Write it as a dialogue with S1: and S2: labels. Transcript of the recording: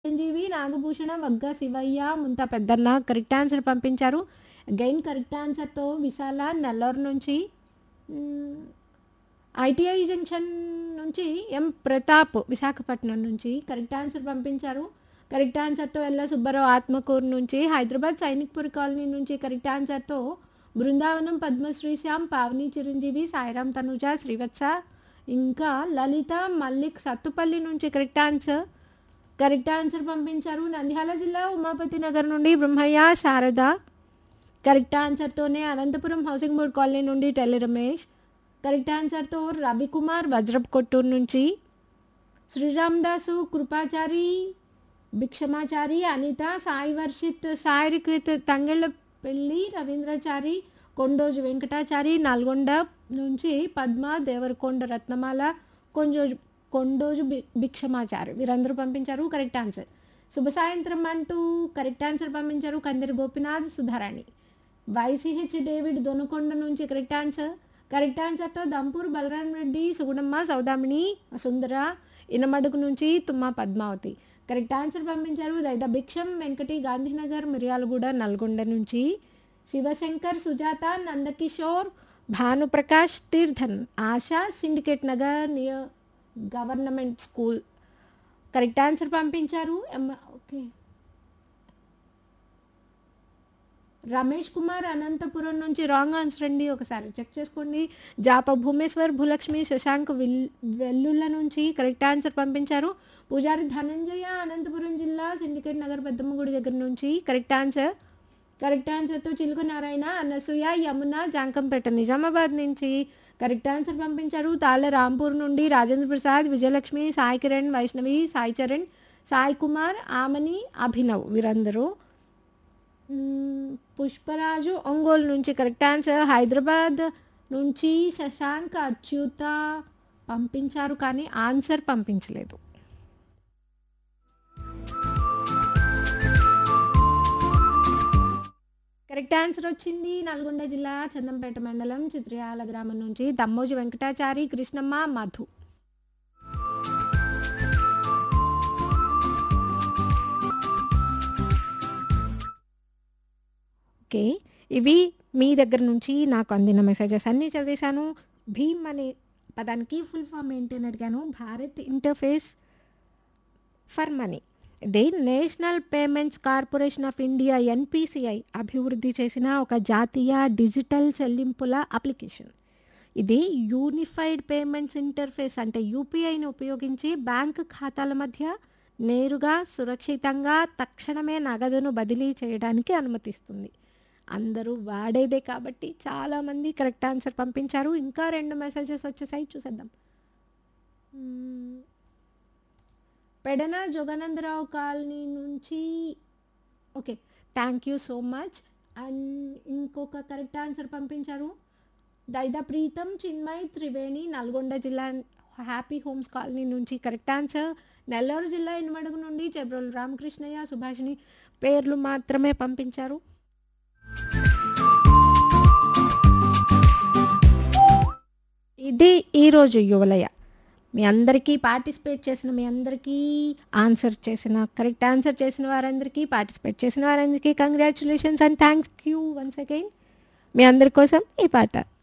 S1: Chiranjeevi Nagabhushana వగ్గ Sivayya Munta Peddanna correct answer పంపించారు again correct ఆన్సర్తో విశాల నెల్లూరు నుంచి మ్, ఐటీఐ జంక్షన్ నుంచి ఎం ప్రతాప్ విశాఖపట్నం నుంచి కరెక్ట్ ఆన్సర్ పంపించారు కరెక్ట్ ఆన్సర్తో ఎల్ల సుబ్బారావు ఆత్మకూరు నుంచి హైదరాబాద్ సైనిక్పూర్ కాలనీ నుంచి కరెక్ట్ ఆన్సర్తో బృందావనం పద్మశ్రీ శ్యామ్ పావని చిరంజీవి సాయిరామ్ తనుజ శ్రీవత్స ఇంకా లలిత మల్లిక్ సత్తుపల్లి నుంచి కరెక్ట్ ఆన్సర్ కరెక్ట్ ఆన్సర్ పంపించారు నంద్యాల జిల్లా ఉమాపతి నగర్ నుండి బ్రహ్మయ్య శారద కరెక్ట్ ఆన్సర్తోనే అనంతపురం హౌసింగ్ బోర్డ్ కాలనీ నుండి టెల్లి రమేష్ కరెక్ట్ ఆన్సర్తో రవికుమార్ వజ్రప్ కొట్టూరు నుంచి శ్రీరామ్ దాసు కృపాచారి భిక్షమాచారి అనిత సాయి వర్షిత్ సాయి రిక్విత్ తంగెళ్ళపల్లి రవీంద్రచారి కొండోజు వెంకటాచారి నల్గొండ నుంచి పద్మ దేవరకొండ రత్నమాల కొంజోజు కొండోజు భి- భిక్షమాచారి వీరందరూ పంపించారు కరెక్ట్ ఆన్సర్ శుభ సాయంత్రం అంటూ కరెక్ట్ ఆన్సర్ పంపించారు కందిరి గోపినాథ్ సుధారాణి వైసీహెచ్ డేవిడ్ దొనకొండ నుంచి కరెక్ట్ ఆన్సర్ కరెక్ట్ ఆన్సర్తో దంపూర్ బలరాం రెడ్డి సుగుణమ్మ సౌదామిని సుందర ఇనమడుగు నుంచి తుమ్మ పద్మావతి కరెక్ట్ ఆన్సర్ పంపించారు దైద భిక్షం వెంకటి గాంధీనగర్ మిర్యాలగూడ నల్గొండ నుంచి Shivashankar Sujatha Nandakishore Bhanuprakash Theerthan Asha syndicate Nagar near government school correct answer పంపించారు ఎమ్మ- ఓకే రమేష్ కుమార్ అనంతపురం నుంచి రాంగ్ ఆన్సర్ అండి ఒకసారి చెక్ చేసుకోండి జాప భూమేశ్వర్ భూలక్ష్మి శశాంక్ విల్ వెల్లుళ్ళ నుంచి కరెక్ట్ ఆన్సర్ పంపించారు పూజారి ధనంజయ అనంతపురం జిల్లా సిండికేట్ నగర్ పెద్దమ్మగుడి దగ్గర నుంచి కరెక్ట్ ఆన్సర్ కరెక్ట్ ఆన్సర్తో చిలుక నారాయణ అనసూయ యమున జాంకంపేట నిజామాబాద్ నుంచి కరెక్ట్ ఆన్సర్ పంపించారు తాళ్ళ రాంపూర్ నుండి రాజేంద్ర ప్రసాద్ విజయలక్ష్మి సాయి కిరణ్ వైష్ణవి సాయి చరణ్ సాయి కుమార్ ఆమని అభినవ్ వీరందరూ మ్మ్, పుష్పరాజు ఒంగోలు నుంచి కరెక్ట్ ఆన్సర్ హైదరాబాద్ నుంచి శశాంక్ అచ్యుత పంపించారు కానీ ఆన్సర్ పంపించలేదు కరెక్ట్ ఆన్సర్ వచ్చింది నల్గొండ జిల్లా చందంపేట మండలం చిత్రయాల గ్రామం నుంచి దమ్మోజి వెంకటాచారి కృష్ణమ్మ మధు ఓకే ఇవి మీ దగ్గర నుంచి నాకు అందిన మెసేజెస్ అన్నీ చదివేశాను భీమ్ అనే పదానికి ఫుల్ ఫామ్ ఏంటి అని అడిగాను భారత్ ఇంటర్ఫేస్ ఫర్ మనీ ఇది national payments corporation of India NPCI అభివృద్ధి చేసిన ఒక జాతీయ డిజిటల్ చెల్లింపుల అప్లికేషన్ ఇది యూనిఫైడ్ పేమెంట్స్ ఇంటర్ఫేస్ అంటే యూపీఐని ఉపయోగించి బ్యాంక్ ఖాతాల మధ్య నేరుగా సురక్షితంగా తక్షణమే నగదును బదిలీ చేయడానికి అనుమతిస్తుంది అందరూ వాడేదే కాబట్టి చాలామంది కరెక్ట్ ఆన్సర్ పంపించారు ఇంకా రెండు మెసేజెస్ వచ్చేసాయి చూసేద్దాం మ్మ్. పెడన జోగానందరావు కాలనీ నుంచి okay thank you so much and ఇంకొక కరెక్ట్ ఆన్సర్ పంపించారు దైదా ప్రీతం చిన్మయ్ త్రివేణి నల్గొండ జిల్లా హ్యాపీ హోమ్స్ కాలనీ నుంచి కరెక్ట్ ఆన్సర్ నెల్లూరు జిల్లా ఇనుమడుగు నుండి చెబ్రోలు రామకృష్ణయ్య సుభాషిణి పేర్లు మాత్రమే పంపించారు ఇది ఈరోజు యువలయ మీ అందరికీ పార్టిసిపేట్ చేసిన మీ అందరికీ ఆన్సర్ చేసిన కరెక్ట్ ఆన్సర్ చేసిన వారందరికీ పార్టిసిపేట్ చేసిన వారందరికీ congratulations and thank you once again మీ అందరి కోసం ఈ పాట